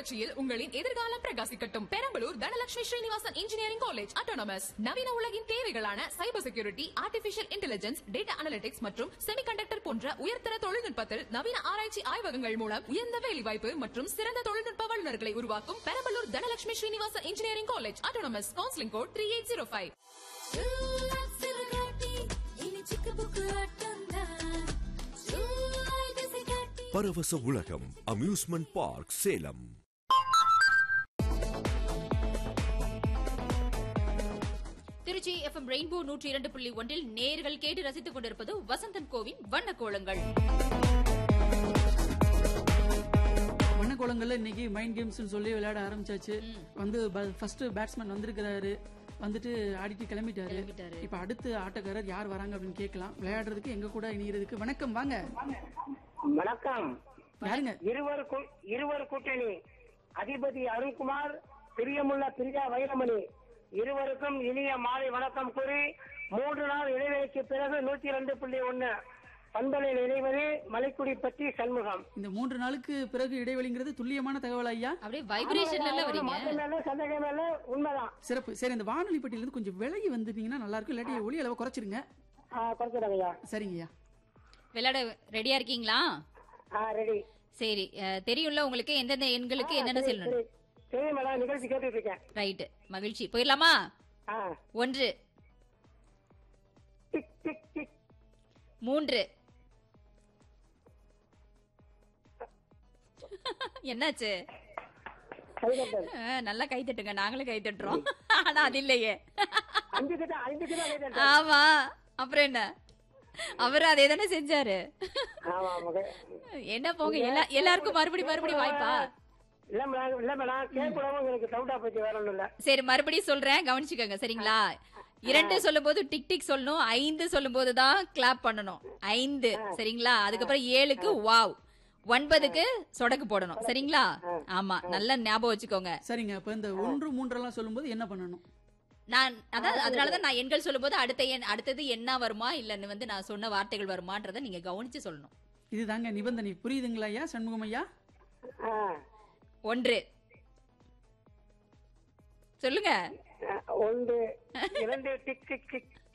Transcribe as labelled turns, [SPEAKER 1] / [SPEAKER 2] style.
[SPEAKER 1] புரட்சியில் உங்களின் எதிர்காலம் பிரகாசிக்கட்டும் Perambalur Dhanalakshmi Srinivasan engineering college autonomous நவீன உலகின் தேவைகளான cyber security artificial intelligence data analytics மற்றும் செமிகண்டக்டர் போன்ற உயர்தர தொழில்நுட்பத்தில் நவீன ஆராய்ச்சி ஆய்வகங்கள் மூலம் உயர்ந்த வேலைவாய்ப்பு மற்றும் சிறந்த தொழில்நுட்ப வல்லுநர்களை உருவாக்கும் Perambalur Dhanalakshmi Srinivasan engineering college autonomous counselling code three eight zero five
[SPEAKER 2] Paravasa Ulagam amusement park Salem
[SPEAKER 3] Trichy FM Rainbow நூற்றி இரண்டு புள்ளி ஒன்றில் நேர்கள் கேட்டு ரசித்துக் கொண்டிருப்பது வசந்தன் கோவின் வண்ண கோலங்கள்
[SPEAKER 4] வண்ணக்கோலங்கள்ல இன்னைக்கு மைண்ட் கேம்ஸ்னு சொல்லி விளையாட ஆரம்பிச்சாச்சு வந்து ஃபர்ஸ்ட் பேட்ஸ்மேன் வந்திருக்கிறாரு வந்துட்டு ஆடிட்டு கிளம்பிட்டாரு
[SPEAKER 3] கிளம்பிட்டாரு.
[SPEAKER 4] இப்ப அடுத்து ஆட்டக்காரர் யார் வராங்க அப்படின்னு கேட்கலாம் விளையாடுறதுக்கு எங்க கூட இணைகிறதுக்கு வணக்கம் வாங்க
[SPEAKER 5] வணக்கம்
[SPEAKER 4] யாருங்க
[SPEAKER 5] இருவர் கூ- இருவர் கூட்டணி அதிபதி அருண்குமார் பிரியமுள்ள பிரியா வைரமணி இருவருக்கும் இனிய மாலை வணக்கம் கூறி மூன்று நாள் இடைவெளிக்கு பிறகு நூத்தி ரெண்டு புள்ளி ஒன்னு பந்தலில் இணைவது மலைக்குடி பற்றி சண்முகம்
[SPEAKER 4] இந்த மூன்று நாளுக்கு பிறகு இடைவெளிங்கிறது துல்லியமான தகவல் ஐயா
[SPEAKER 3] அப்படியே வைப்ரேஷன்ல வரீங்க
[SPEAKER 5] மாற்றம் மேல சந்தேகம் மேல உண்மைதான்
[SPEAKER 4] சிறப்பு சரி இந்த வானொலி பெட்டியில இருந்து கொஞ்சம் விலகி வந்துட்டீங்கன்னா நல்லா இருக்கும் இல்லாட்டி ஒளி அளவை குறைச்சிருங்க
[SPEAKER 5] குறைச்சிடாங்கய்யா
[SPEAKER 4] சரிங்கய்யா
[SPEAKER 3] விளையாட ரெடியா இருக்கீங்களா
[SPEAKER 5] ரெடி
[SPEAKER 3] சரி அஹ், தெரியும்ல உங்களுக்கு எந்தெந்த எண்களுக்கு என்னென்ன சொல்லணும்
[SPEAKER 5] சரி மேடம் நிகழ்ச்சி கேட்டுட்டு இருக்கேன்
[SPEAKER 3] ரைட் மகிழ்ச்சி போயிடலாமா
[SPEAKER 5] ஆ.
[SPEAKER 3] ஒன்று
[SPEAKER 5] டிக் டிக் டிக்
[SPEAKER 3] மூன்று என்னாச்சு
[SPEAKER 5] கைதட்டல்
[SPEAKER 3] அஹ், நல்லா கை தட்டுங்க நாங்களும் கை தட்டுறோம் ஆனா அது இல்லையே
[SPEAKER 5] அஞ்சு கிட்ட அஞ்சு கிட்ட கைதட்டல்
[SPEAKER 3] ஆமா அப்புறம் என்ன அவரு அதே தானே செஞ்சாரு
[SPEAKER 5] ஆமா ஆமா
[SPEAKER 3] என்ன போங்க எல்லா எல்லாருக்கும் மறுபடி மறுபடி வாய்ப்பா
[SPEAKER 5] இல்ல மேடம் இல்ல மேடம் கேட்கக்கூடாம எனக்கு டவுட்டா போச்சு வேற ஒண்ணும் இல்ல
[SPEAKER 3] சரி மறுபடியும் சொல்றேன் கவனிச்சுக்கோங்க சரிங்களா இரண்டு சொல்லும்போது டிக் டிக் சொல்லணும் ஐந்து சொல்லும்போது தான் கிளாப் பண்ணணும் ஐந்து சரிங்களா அதுக்கப்புறம் ஏழுக்கு வாவ் ஒன்பதுக்கு சொடக்கு போடணும் சரிங்களா ஆமா நல்லா ஞாபகம் வச்சுக்கோங்க
[SPEAKER 4] சரிங்க இப்ப இந்த ஒன்று மூன்றெல்லாம் சொல்லும்போது என்ன பண்ணணும்
[SPEAKER 3] நான் அதான் அதனாலதான் நான் எண்கள் சொல்லும்போது அடுத்த எண் அடுத்தது என்ன வருமா இல்லன்னு வந்து நான் சொன்ன வார்த்தைகள் வருமான்றதை நீங்க கவனிச்சு சொல்லணும்
[SPEAKER 4] இதுதாங்க நிபந்தனை புரியுதுங்களா ஐயா சண்முகம் ஐயா
[SPEAKER 5] ஆ.
[SPEAKER 3] ஒன்று சொல்லுங்க
[SPEAKER 5] ஆ, ஒன்று இரண்டு டிக் டிக் டிக்